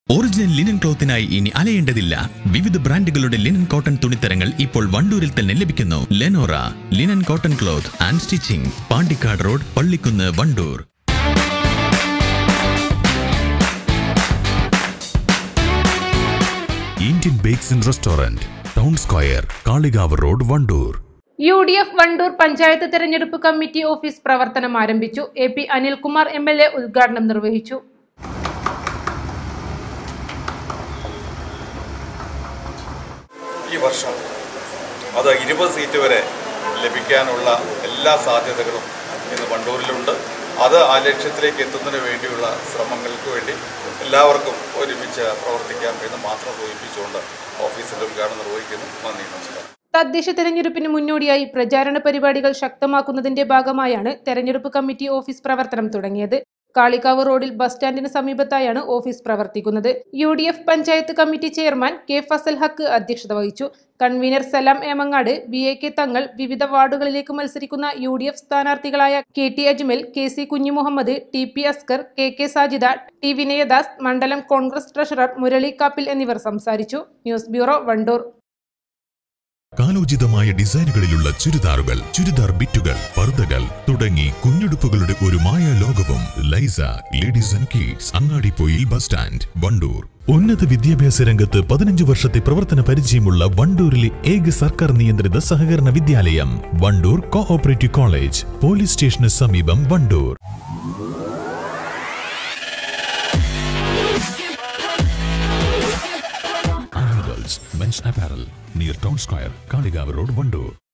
original linen ക്ലോത്തിനായി ഇനി അലയേണ്ടതില്ല വിവിധ ബ്രാൻഡുകളുടെ ലിനൻ കോട്ടൺ തുണിത്തരങ്ങൾ ഇപ്പോൾ വണ്ടൂരിൽ തന്നെ ലഭിക്കുന്നു Lenora linen cotton cloth and stitching Pandikkad road Pallikkunnu Wandoor Indian bakes and restaurant town square Kalikavu road Wandoor U D F Wandoor panchayat തെരഞ്ഞെടുപ്പ് കമ്മിറ്റി ഓഫീസ് പ്രവർത്തനം ആരംഭിച്ചു A P Anilkumar M L A ഉദ്ഘാടനം നിർവഹിച്ചു ഈ വർഷം അത് ഇരുപത് സീറ്റ് വരെ ലഭിക്കാനുള്ള എല്ലാ സാധ്യതകളും ഇന്ന് വണ്ടൂരിലുണ്ട് അത് ആ ലക്ഷ്യത്തിലേക്ക് എത്തുന്നതിന് വേണ്ടിയുള്ള ശ്രമങ്ങൾക്ക് വേണ്ടി എല്ലാവർക്കും ഒരുമിച്ച് പ്രവർത്തിക്കാം എന്ന് മാത്രം സൂചിപ്പിച്ചുകൊണ്ട് ഓഫീസിൻ്റെ ഉദ്ഘാടനം നിർവഹിക്കുന്നു നന്ദി നമസ്കാരം തദ്ദേശ തെരഞ്ഞെടുപ്പിന് മുന്നോടിയായി പ്രചാരണ പരിപാടികൾ ശക്തമാക്കുന്നതിന്റെ ഭാഗമായാണ് തെരഞ്ഞെടുപ്പ് കമ്മിറ്റി ഓഫീസ് പ്രവർത്തനം തുടങ്ങിയത് കാളിക്കാവ് റോഡിൽ ബസ് സ്റ്റാൻഡിന് സമീപത്തായാണ് ഓഫീസ് പ്രവർത്തിക്കുന്നത് U D F panchayat committee chairman K Fazal Haq അധ്യക്ഷത വഹിച്ചു convener Salam Emangad V A K Thangal വിവിധ വാർഡുകളിലേക്ക് മത്സരിക്കുന്ന യു ഡി എഫ് സ്ഥാനാർത്ഥികളായ K T Ajmal K C Kunjumuhammed T P Askar K K Sajida T Vinayadas മണ്ഡലം കോൺഗ്രസ് ട്രഷറർ മുരളി കാപ്പിൽ എന്നിവർ സംസാരിച്ചു ന്യൂസ് ബ്യൂറോ വണ്ടൂർ കാലോചിതമായ ഡിസൈനുകളിലുള്ള ചുരിദാറുകൾ ചുരിദാർ ബിറ്റുകൾ പർദ്ദകൾ തുടങ്ങി കുഞ്ഞുടുപ്പുകളുടെ ഒരു മായ ലോകവും Laisa ladies and kids Angadippoyil bus stand Wandoor ഉന്നത വിദ്യാഭ്യാസ രംഗത്ത് പതിനഞ്ച് വർഷത്തെ പ്രവർത്തന പരിചയമുള്ള വണ്ടൂരിലെ ഏക സർക്കാർ നിയന്ത്രിത സഹകരണ വിദ്യാലയം വണ്ടൂർ കോഓപ്പറേറ്റീവ് കോളേജ് പോലീസ് സ്റ്റേഷന് സമീപം Wandoor men's apparel near town square Kalikavu road Wandoor